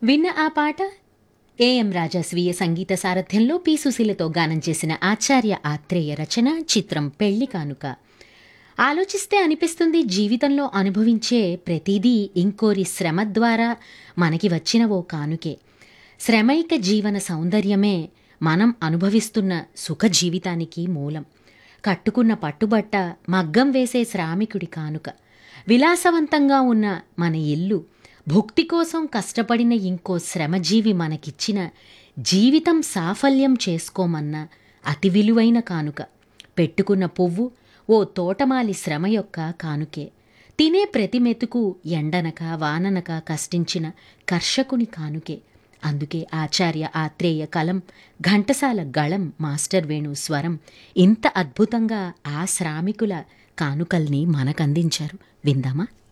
విన్న ఆ పాట ఏఎం రాజా స్వీయ సంగీత సారథ్యంలో పి సుశీలతో గానం చేసిన ఆచార్య ఆత్రేయ రచన చిత్రం పెళ్లి కానుక ఆలోచిస్తే అనిపిస్తుంది జీవితంలో అనుభవించే ప్రతిదీ ఇంకోరి శ్రమ ద్వారా మనకి వచ్చిన ఓ కానుకే శ్రమైక జీవన సౌందర్యమే మనం అనుభవిస్తున్న సుఖ జీవితానికి మూలం కట్టుకున్న పట్టుబట్ట మగ్గం వేసే శ్రామికుడి కానుక విలాసవంతంగా ఉన్న మన ఇల్లు భుక్తి కోసం కష్టపడిన ఇంకో శ్రమజీవి మనకిచ్చిన జీవితం సాఫల్యం చేసుకోమన్న అతి విలువైన కానుక పెట్టుకున్న పువ్వు ఓ తోటమాలి శ్రమ యొక్క కానుకే తినే ప్రతి మెతుకు ఎండనక వాననక కష్టించిన కర్షకుని కానుకే అందుకే ఆచార్య ఆత్రేయ కలం ఘంటసాల గళం మాస్టర్ వేణు స్వరం ఇంత అద్భుతంగా ఆ శ్రామికుల కానుకల్ని మనకందించారు విందామా